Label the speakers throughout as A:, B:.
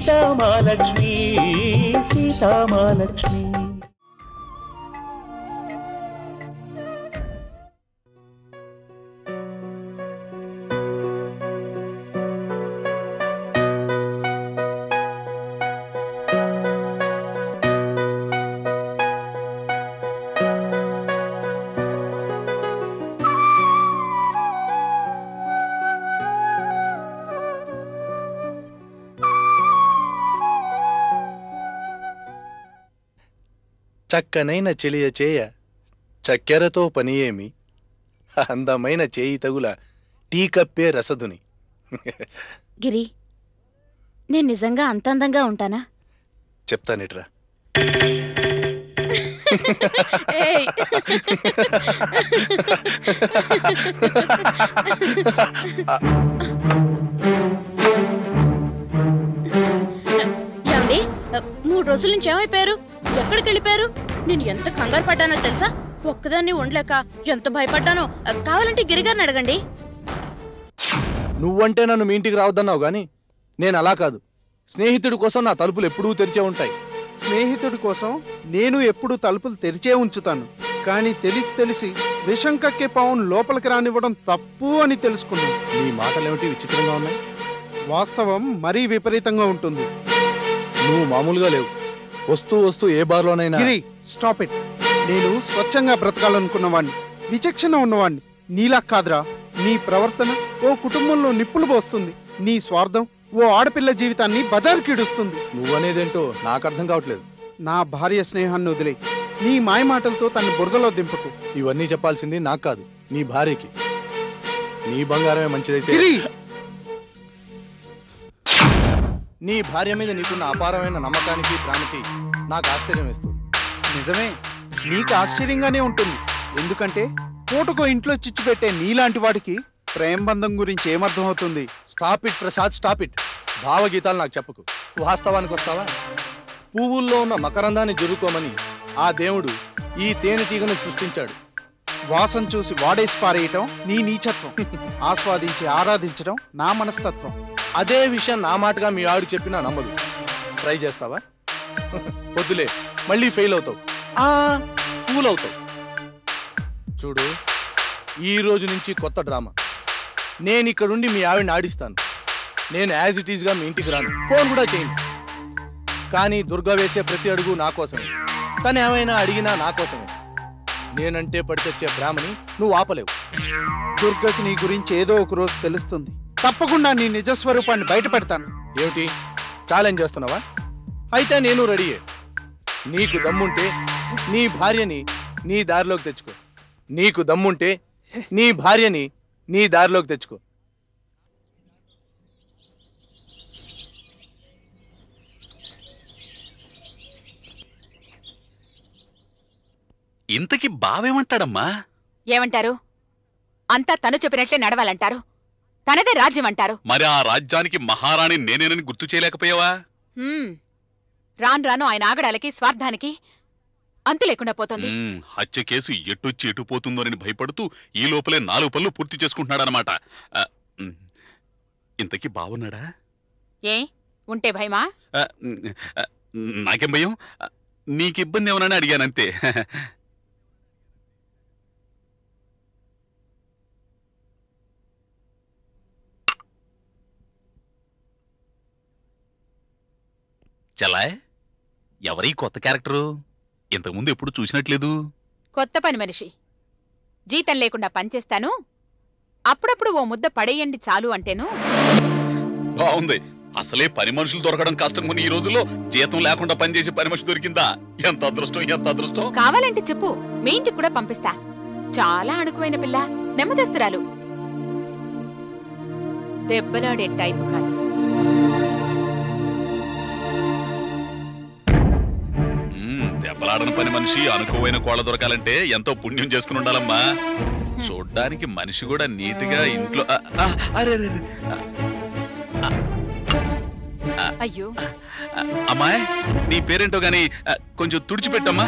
A: సీతామాలక్ష్మి సీతామాలక్ష్మి
B: చక్కనైన చెలియ చేయ చక్కెరతో పని ఏమి అందమైన చేయి తగుల టీ కప్పే రసదుని
C: గిరి నేను నిజంగా అంత అందంగా ఉంటానా
B: చెప్తానిట్రా
C: ఏమండి మూడు రోజుల నుంచి ఏమైపోయారు ఎక్కడికి వెళ్ళిపోయారు నేను ఎంత కంగారు పడ్డానో తెలుసా ఒక్కదాన్ని ఉండలేక ఎంత భయపడ్డానో కావాలంటే గిరిగారిని అడగండి
B: నువ్వంటే నన్ను మీ ఇంటికి రావద్దన్నావు గాని నేను అలా కాదు స్నేహితుడి కోసం నా తలుపులు ఎప్పుడూ తెరిచే ఉంటాయి
D: స్నేహితుడి కోసం నేను ఎప్పుడు తలుపులు తెరిచే ఉంచుతాను కానీ తెలిసి తెలిసి విషం కక్కే పావును లోపలికి రానివ్వడం తప్పు అని తెలుసుకున్నాను
B: నీ మాటలేమిటి విచిత్రంగా ఉన్నాయి
D: వాస్తవం మరీ విపరీతంగా ఉంటుంది
B: నువ్వు మామూలుగా లేవు వస్తూ వస్తూ ఏ బార్లోనైనా
D: గిరి స్టాప్ ఇట్ నేను స్వచ్ఛంగా బ్రతకాలనుకున్నవాణ్ణి విచక్షణ ఉన్నవాణ్ణి నీలా కాదురా నీ ప్రవర్తన ఓ కుటుంబంలో నిప్పులు పోస్తుంది నీ స్వార్థం ఓ ఆడపిల్ల జీవితాన్ని బజారుకిడుస్తుంది
B: నువ్వనేదేంటో నాకు అర్థం కావట్లేదు
D: నా భార్య స్నేహాన్ని వదిలే నీ మాయ మాటలతో తన బురదలో దింపకు
B: ఇవన్నీ చెప్పాల్సింది నాకు కాదు నీ భార్యకి నీ బంగారమే మంచిదైతే
D: గిరి
B: నీ భార్య మీద నీకున్న అపారమైన నమ్మకానికి ప్రాణికి నాకు ఆశ్చర్యం వేస్తుంది
D: నిజమే నీకు ఆశ్చర్యంగానే ఉంటుంది ఎందుకంటే పూటకో ఇంట్లో చిచ్చు పెట్టే నీలాంటి వాడికి ప్రేమ బంధం గురించి ఏమర్థం అవుతుంది
B: stop it Prasad stop it భావగీతాలు నాకు చెప్పకు వాస్తవానికి వస్తావా పువ్వుల్లో ఉన్న మకరందాన్ని జరుకోమని ఆ దేవుడు ఈ తేనెటీగను సృష్టించాడు
D: వాసన చూసి వాడేసి పారేయటం నీ నీచత్వం ఆస్వాదించి ఆరాధించడం నా మనస్తత్వం
B: అదే విషయం నా మాటగా మీ ఆవిడ చెప్పినా నమ్మదు ట్రై చేస్తావా వద్దులే మళ్ళీ ఫెయిల్ అవుతావు ఆ ఫూల్ అవుతావు చూడు ఈ రోజు నుంచి కొత్త డ్రామా నేను ఇక్కడుండి మీ ఆవిడని ఆడిస్తాను నేను యాజ్ ఇట్ ఈస్గా మీ ఇంటికి రాను ఫోన్ కూడా చేయను కానీ దుర్గా వేసే ప్రతి అడుగు నా కోసమే తను ఏమైనా అడిగినా నా కోసమే నేనంటే పడి తెచ్చే బ్రాహ్మణి నువ్వు ఆపలేవు
D: దుర్గకి నీ గురించి ఏదో ఒక రోజు తెలుస్తుంది తప్పకుండా నీ నిజస్వరూపాన్ని బయట పెడతాను
B: ఏమిటి ఛాలెంజ్ చేస్తున్నావా అయితే నేను రెడీయే నీకు దమ్ముంటే నీ భార్యని నీ దారిలోకి తెచ్చుకో నీకు దమ్ముంటే నీ భార్యని నీ దారిలోకి తెచ్చుకో
E: ఇంతకి బావేమంటాడమ్మా
F: ఏమంటారు అంతా తను చెప్పినట్లే నడవాలంటారు తనదే రాజ్యం అంటారు
E: మరి ఆ రాజ్యానికి మహారాణి నేనేనని గుర్తు చేయలేకపోయావా
F: హ్మ్. రాను రాను ఆయన ఆగడాలకి స్వార్థానికి అంతు లేకుండా పోతుంది
E: మ్మ్, హత్య కేసు ఎటొచ్చి ఎటు పోతుందోనని భయపడుతూ ఈ లోపలే నాలుగు పనులు పూర్తి చేసుకుంటున్నాడనమాట ఆ, మ్, ఇంతకీ బాగున్నాడా
F: ఏ ఉంటే భయమా
E: ఆ, మ్, ఆ, నాకేం భయం ఆ, నీకు ఇబ్బంది ఏమనని అడిగానంతే చలాయ్ ఎవరీ కొత్త క్యారెక్టరు ఇంతకుముందు ఎప్పుడు చూసినట్లేదు
F: కొత్త పని మనిషి జీతం లేకుండా పనిచేస్తాను అప్పుడప్పుడు ఓ ముద్ద పడేయండి చాలు అంటేను
E: బాగుంది అసలే పని మనుషులు దొరకడం కష్టం కొన్ని ఈ రోజుల్లో జీతం లేకుండా పనిచేసే పని మనిషి దొరికిందా ఎంత అదృష్టం ఎంత అదృష్టం
F: కావాలంటే చెప్పు మీ ఇంటికి కూడా పంపిస్తా చాలా అణుకువైన పిల్ల నెమ్మదస్తురాలు దెబ్బలాడే టైపు కాదు
E: మ్మ్, దెబ్బలాడని పని మనిషి అనుకోవైన కోళ్ళ దొరకాలంటే ఎంతో పుణ్యం చేసుకుని ఉండాలమ్మా చూడ్డానికి మనిషి కూడా నీట్గా ఇంట్లో ఆ, ఆ, అరే అరే, అరే. ఆ,
F: అయ్యో
E: ఆ, అమ్మాయ్ నీ పేరేంటో గాని ఆ, కొంచెం తుడిచిపెట్టమ్మా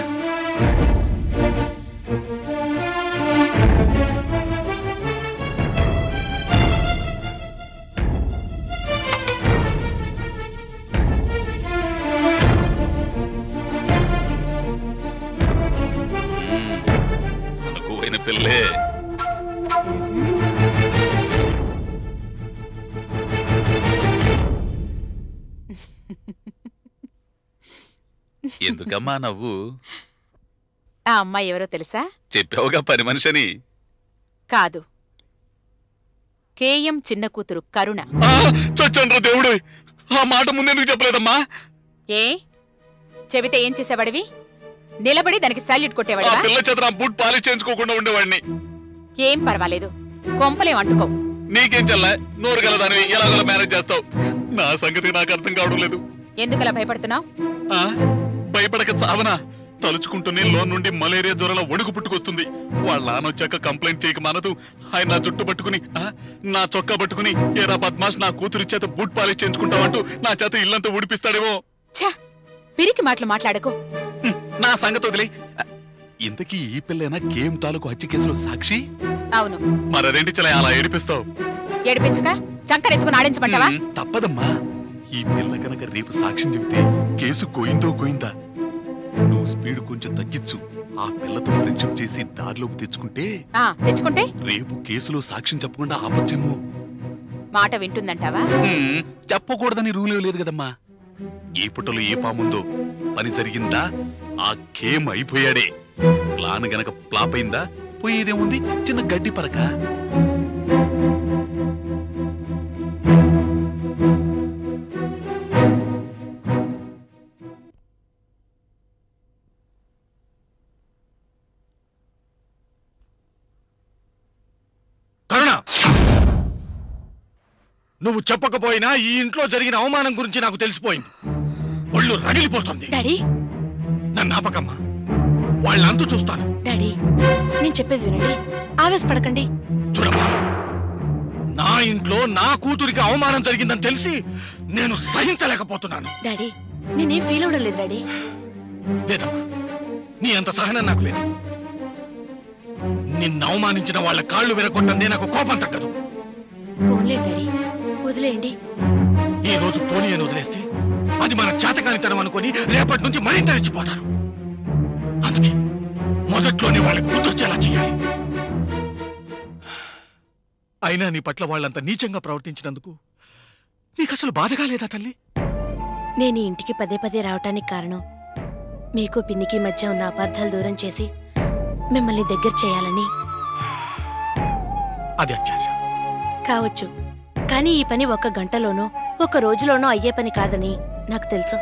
E: ఎందుకమ్మా నవ్వు
F: ఆ అమ్మాయి ఎవరో తెలుసా
E: చెప్పావుగా పని మనిషిని
F: కాదు కేఎం చిన్న కూతురు కరుణ
E: చచ్చండ్ర దేవుడు ఆ మాట ముందెందుకు చెప్పలేదమ్మా
F: ఏ చెబితే ఏం చేసేవాడివి నిలబడి దానికి సాల్యూట్
E: ఆ
F: కొట్టేవాడివా
E: పిల్ల చేత నా బూట్ పాలిష్ చేయించుకోకుండా ఉండేవాడిని
F: ఏం పర్వాలేదు కొంపలేం అంటుకో
E: నీకేం చల్లా నోరు గలదానివి ఎలాగోలా మేనేజ్ చేస్తావు నా సంగతి నాకు అర్థం కావడం లేదు
F: ఎందుకలా భయపడుతున్నావు
E: ఆ భయపడక చావనా తలుచుకుంటూనే లోన్ నుండి మలేరియా జ్వరాల వణుకు పుట్టుకొస్తుంది వాళ్ళ నాన్న వచ్చాక కంప్లైంట్ చేయక మానదు ఆయన నా జుట్టు పట్టుకుని ఆ, నా చొక్కా పట్టుకుని ఏరా బద్మాష్ నా కూతురి చేత బూట్ పాలిష్ చేయించుకుంటావంటూ నా చేత ఇల్లంతా ఊడిపిస్తాడేమో
F: ఛ పిరికి మాటలు మాట్లాడకు
E: హ్మ్, నా సంగతి వదిలే ఇంతకీ ఈ పిల్లైనా గేమ్ తాలూకు హత్య కేసులో సాక్షి
F: అవును
E: మరేంటి చలా అలా ఏడిపిస్తావు
F: ఏడిపించక చంకరెత్తుకుని ఆడించమంటావా
E: హ్మ్, తప్పదమ్మా ఈ పిల్ల కనుక రేపు సాక్ష్యం చెబితే కేసు గోయిందో గోయిందా నువ్వు స్పీడ్ కొంచెం తగ్గించు ఆ పిల్లతో ఫ్రెండ్షిప్ చేసి దారిలోకి తెచ్చుకుంటే
F: ఆ తెచ్చుకుంటే
E: రేపు కేసులో సాక్ష్యం చెప్పకుండా ఆపచ్చేమో
F: మాట వింటుందంటావా
E: హ్మ్, చెప్పకూడదని రూల్ లేదు కదమ్మా ఏ పుట్టలో ఏ పాముందో పని జరిగిందా ఆ కేమ్ అయిపోయాడే ప్లాన్ గనక ఫ్లాప్ అయిందా పోయేదేముంది చిన్న గడ్డి పరక
B: కరుణ నువ్వు చెప్పకపోయినా ఈ ఇంట్లో జరిగిన అవమానం గురించి నాకు తెలిసిపోయింది ఒళ్ళు రగిలిపోతుంది
C: డాడీ
B: నన్ను ఆపకమ్మా వాళ్ళంతూ చూస్తాను
C: డాడీ నేను చెప్పేది వినండి ఆవేశపడకండి
B: చూడమ్మా నా ఇంట్లో నా కూతురికి అవమానం జరిగిందని తెలిసి నేను సహించలేకపోతున్నాను
C: డాడీ నేనేం ఫీల్ అవడం లేదు డాడీ
B: లేదమ్మా నీ అంత సహనం నాకు లేదు నిన్ను అవమానించిన వాళ్ళ కాళ్ళు విరగొట్టందే నాకు కోపం తగ్గదు
C: ఫోన్లే డాడీ వదిలేయండి
B: ఈ రోజు పోనీ అని వదిలేస్తే అది మన చేతకానితనం అనుకొని రేపటి నుంచి మరింత రెచ్చిపోతారు అందుకే మొదట్లోనే వాళ్ళకి గుర్తొచ్చేలా చేయాలి అయినా నీ పట్ల వాళ్ళంత నీచంగా ప్రవర్తించినందుకు నీకు అసలు బాధగా లేదా తల్లి
C: నేను ఈ ఇంటికి పదే పదే రావటానికి కారణం మీకు పిన్నికి మధ్య ఉన్న అపార్థాలు దూరం చేసి మిమ్మల్ని దగ్గర చేయాలని
B: అది అత్యాశ
C: కావచ్చు కానీ ఈ పని ఒక్క గంటలోనో ఒక రోజులోనో అయ్యే పని కాదని నాకు తెలుసు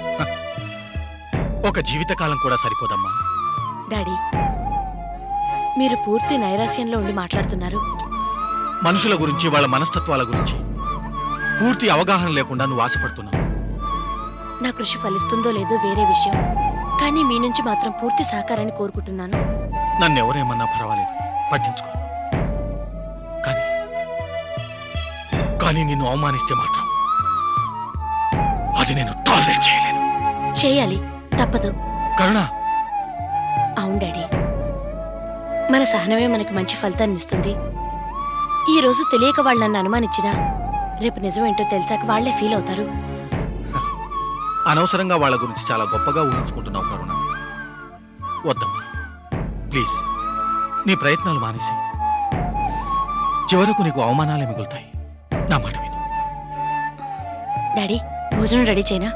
B: ఒక జీవితకాలం కూడా సరిపోదమ్మా
C: డాడీ మీరు పూర్తి నైరాశ్యంలో ఉండి మాట్లాడుతున్నారు
B: మనుషుల గురించి వాళ్ళ మనస్తత్వాల గురించి పూర్తి అవగాహన లేకుండా నువ్వు ఆశపడుతున్నావు
C: నా కృషి ఫలిస్తుందో లేదో వేరే విషయం కానీ మీ నుంచి మాత్రం పూర్తి సహకారాన్ని కోరుకుంటున్నాను
B: నన్ను ఎవరేమన్నా పర్వాలేదు పట్టించుకో కానీ కానీ నిన్ను అవమానిస్తే మాత్రం అది నేను టాలరేట్ చేయలేను
C: చేయాలి తప్పదు
B: కరుణ
C: అవును డాడీ మన సహనమే మనకి మంచి ఫలితాన్ని ఇస్తుంది ఈ రోజు తెలియక వాళ్ళు నన్ను అనుమానించినా రేపు నిజమేంటో తెలిసాక వాళ్లే ఫీల్ అవుతారు
B: అనవసరంగా వాళ్ళ గురించి చాలా గొప్పగా ఊహించుకుంటున్నావు కరుణ వద్దమ్మా ప్లీజ్ నీ ప్రయత్నాలు మానేసి చివరకు నీకు అవమానాలే మిగులుతాయి నా మాట విను
C: డాడీ భోజనం రెడీ చేయనా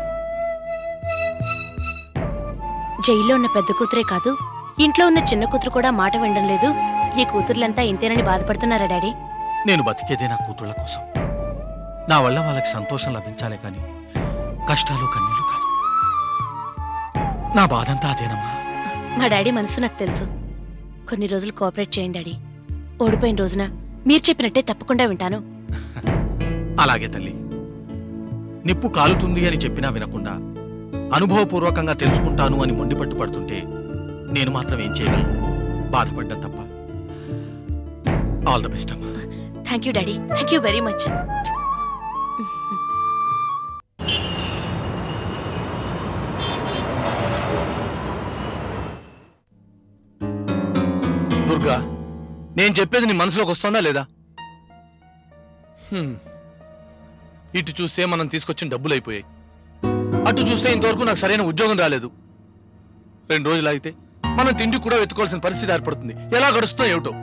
C: జైల్లో ఉన్న పెద్ద కూతురే కాదు ఇంట్లో ఉన్న చిన్న కూతురు కూడా మాట వినడం లేదు ఈ కూతుర్లంతా ఇంతేనని బాధపడుతున్నారా డాడీ
B: నేను బతికేదే నా కూతుళ్ళ కోసం నా వల్ల వాళ్ళకి సంతోషం లభించాలే కానీ కష్టాలు కన్నీళ్లు కాదు నా బాధంతా అదేనమ్మా
C: మా డాడీ మనసు నాకు తెలుసు కొన్ని రోజులు కోఆపరేట్ చేయండి డాడీ ఓడిపోయిన రోజున మీరు చెప్పినట్టే తప్పకుండా వింటాను
B: అలాగే తల్లి నిప్పు కాలుతుంది అని చెప్పినా వినకుండా అనుభవపూర్వకంగా తెలుసుకుంటాను అని మొండిపట్టు పడుతుంటే నేను మాత్రం ఏం చేయగలను బాధపడ్డం తప్ప ఆల్ ద బెస్ట్ అమ్మా
C: thank you daddy thank you very much
B: Durga నేను చెప్పేది నీ మనసులోకి వస్తుందా లేదా
A: హ్మ్. ఇటు చూస్తే మనం తీసుకొచ్చిన డబ్బులు అయిపోయాయి అటు చూస్తే ఇంతవరకు నాకు సరైన ఉద్యోగం రాలేదు రెండు రోజులు ఆగితే మనం తిండి కూడా వెతుకోవాల్సిన పరిస్థితి ఏర్పడుతుంది ఎలా గడుస్తుందో ఏమిటో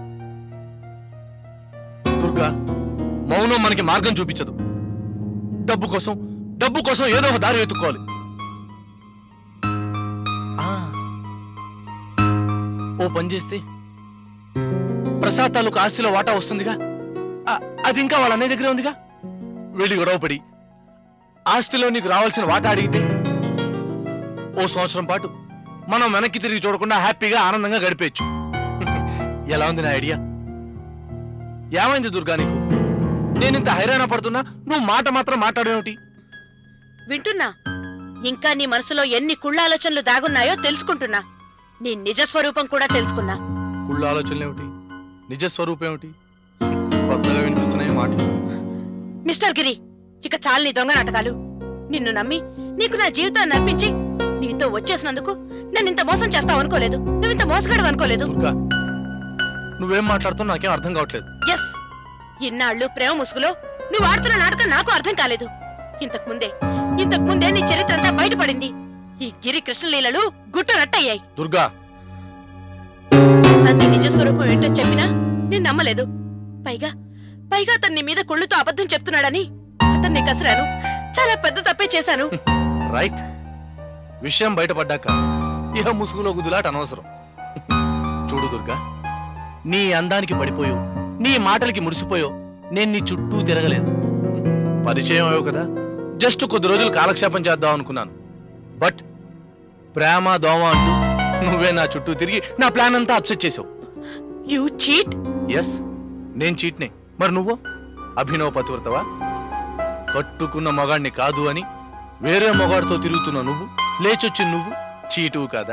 A: దుర్గా మౌనం మనకి మార్గం చూపించదు డబ్బు కోసం డబ్బు కోసం ఏదో ఒక దారి వెతుక్కోవాలి పని చేస్తే ప్రసాద్ తాలూకు ఆస్తిలో వాటా వస్తుందిగా ఆ- అది ఇంకా వాళ్ళ అన్నయ్య దగ్గరే ఉందిగా వెళ్ళి గొడవపడి ఆస్తిలో నీకు రావాల్సిన వాటా అడిగితే ఓ సంవత్సరం పాటు మనం వెనక్కి తిరిగి చూడకుండా హ్యాపీగా ఆనందంగా గడిపేయచ్చు ఎలా ఉంది నా ఐడియా ఏమైంది దుర్గా నీకు నేను ఇంత హైరాణ పడుతున్నా నువ్వు మాట మాత్రం మాట్లాడేమిటి
C: వింటున్నా ఇంకా నీ మనసులో ఎన్ని కుళ్ళ ఆలోచనలు దాగున్నాయో తెలుసుకుంటున్నా నీ నిజ స్వరూపం కూడా తెలుసుకున్నా
A: కుళ్ళు ఆలోచనలు ఏమిటి నిజ స్వరూపం ఏమిటి కొత్తగా వినిపిస్తున్నాయి మాటలు
C: మిస్టర్ గిరి ఇక చాలు నీ దొంగ నాటకాలు నిన్ను నమ్మి నీకు నా జీవితాన్ని అర్పించి నీతో వచ్చేసినందుకు నన్ను ఇంత మోసం చేస్తావు అనుకోలేదు నువ్వు ఇంత మోసగాడు అనుకోలేదు
A: దుర్గా నువ్వేం మాట్లాడుతున్నావు నాకేం అర్థం కావట్లేదు
C: ఎస్ ఇన్నాళ్ళు ప్రేమ ముసుగులో నువ్వు ఆడుతున్న నాటకం నాకు అర్థం కాలేదు ఇంతకు ముందే ఇంతకు ముందే నీ చరిత్ర అంతా బయటపడింది ఈ గిరి కృష్ణలీలలు గుట్టు రట్టయ్యాయి
A: దుర్గా
C: సంధి నిజ స్వరూపం ఏంటో చెప్పినా నేను నమ్మలేదు పైగా పైగా అతన్ని నీ మీద కుళ్ళుతో అబద్ధం చెప్తున్నాడని అతన్ని కసిరాను చాలా పెద్ద తప్పే చేశాను
A: రైట్ విషయం బయటపడ్డాక ఇహ ముసుగులో గుద్దులాట అనవసరం చూడు దుర్గా నీ అందానికి పడిపోయో నీ మాటలకి మురిసిపోయో నేను నీ చుట్టూ తిరగలేదు పరిచయం అయ్యో కదా జస్ట్ కొద్ది రోజులు కాలక్షేపం చేద్దాం అనుకున్నాను బట్ ప్రేమ దోమ అంటూ నువ్వే నా చుట్టూ తిరిగి నా ప్లాన్ అంతా అప్సెట్ చేసావు
C: యూ చీట్
A: ఎస్ నేను చీట్నే మరి నువ్వు అభినవ పతివ్రతవా కట్టుకున్న మగాణ్ణి కాదు అని వేరే మగాడితో తిరుగుతున్న నువ్వు లేచొచ్చి నువ్వు చీటువు కాదా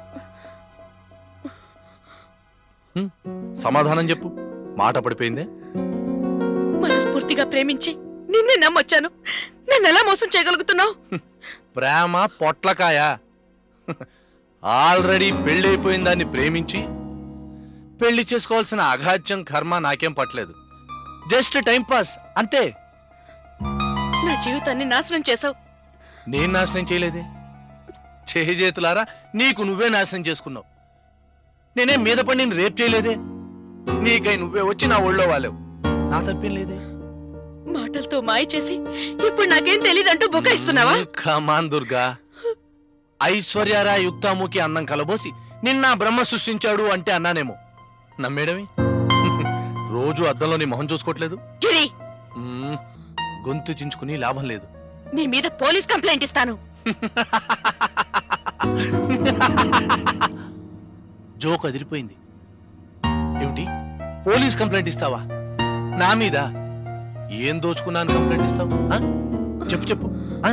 A: హ్మ్, సమాధానం చెప్పు మాట పడిపోయిందే
C: మనస్ఫూర్తిగా ప్రేమించి నిన్నే నమ్మొచ్చాను నన్ను ఎలా మోసం చేయగలుగుతున్నావు
A: ప్రేమ పొట్లకాయ ఆల్రెడీ పెళ్ళైపోయిన దాన్ని ప్రేమించి పెళ్లి చేసుకోవాల్సిన అఘాత్యం కర్మ నాకేం పట్టలేదు జస్ట్ టైం పాస్ అంతే
C: నా జీవితాన్ని నాశనం చేసావు
A: నేను నాశనం చేయలేదే చేతులారా నీకు నువ్వే నాశనం చేసుకున్నావు నేనే మీద పడి నేను రేప్ చేయలేదే నీకై నువ్వే వచ్చి నా ఒళ్ళో వాలేవు నా తప్పేం లేదే
C: మాటలతో మాయ చేసి ఇప్పుడు నాకేం తెలియదంటూ బుకాయిస్తున్నావా
A: కమాన్ దుర్గా ఐశ్వర్యారా యుక్తాముకి అన్నం కలబోసి నిన్న బ్రహ్మ సృష్టించాడు అంటే అన్నానేమో నమ్మేడమే రోజు అద్దంలో నీ మొహం చూసుకోవట్లేదు
C: గిరి
A: మ్మ్. గొంతు చించుకుని లాభం లేదు
C: నీ మీద పోలీస్ కంప్లైంట్ ఇస్తాను
A: జోక్ అదిరిపోయింది ఏమిటి పోలీస్ కంప్లైంట్ ఇస్తావా నా మీద ఏం దోచుకున్నాను కంప్లైంట్ ఇస్తావు ఆ? చెప్పు చెప్పు ఆ?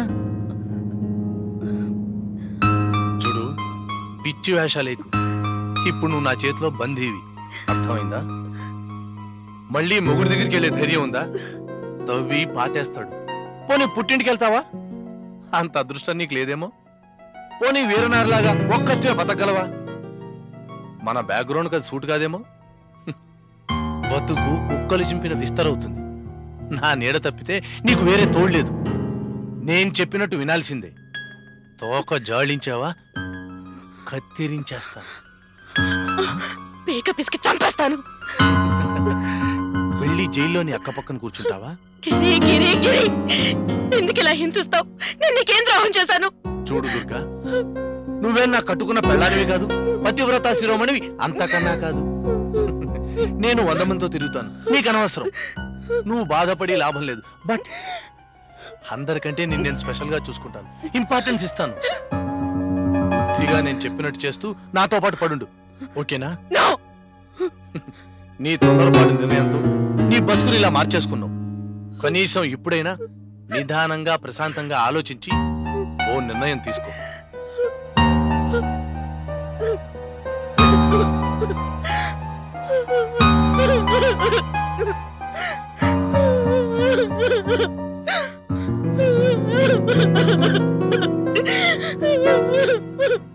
A: చూడు పిచ్చి వేషాలేకు ఇప్పుడు నువ్వు నా చేతిలో బందీవి అర్థమైందా మళ్ళీ మొగుడి దగ్గరికి వెళ్ళే ధైర్యం ఉందా తవ్వి పాతేస్తాడు పోనీ పుట్టింటికి వెళ్తావా అంత అదృష్టం నీకు లేదేమో పోనీ వీరనారిలాగా ఒక్కత్వే బతకగలవా మన బ్యాక్గ్రౌండ్ కదా సూట్ కాదేమో హ్మ్. బతుకు కుక్కలు చింపిన విస్తరవుతుంది నా నీడ తప్పితే నీకు వేరే తోడ్లేదు నేను చెప్పినట్టు వినాల్సిందే తోక జాడించావా కత్తిరించేస్తాను
C: పీక పిసికి చంపేస్తాను
A: వెళ్ళి జైల్లోని అక్క పక్కన కూర్చుంటావా
C: గిరి గిరి గిరి ఎందుకు ఇలా హింసిస్తావు నేను నీకేం ద్రోహం చేశాను
A: చూడు దుర్గా నువ్వే నా కట్టుకున్న పెళ్ళానివి కాదు పతివ్రత శిరోమణివి అంతకన్నా కాదు నేను వంద మందితో తిరుగుతాను నీకు అనవసరం నువ్వు బాధపడి లాభం లేదు బట్ అందరికంటే నిన్ను నేను స్పెషల్ గా చూసుకుంటాను ఇంపార్టెన్స్ ఇస్తాను బుద్ధిగా నేను చెప్పినట్టు చేస్తూ నాతో పాటు పడుండు ఓకేనా
C: నో
A: నీ తొందరపాటు నిర్ణయంతో నీ బతుకుని ఇలా మార్చేసుకున్నావు కనీసం ఇప్పుడైనా నిదానంగా ప్రశాంతంగా ఆలోచించి ఓ నిర్ణయం తీసుకో
C: Ha ha ha ha!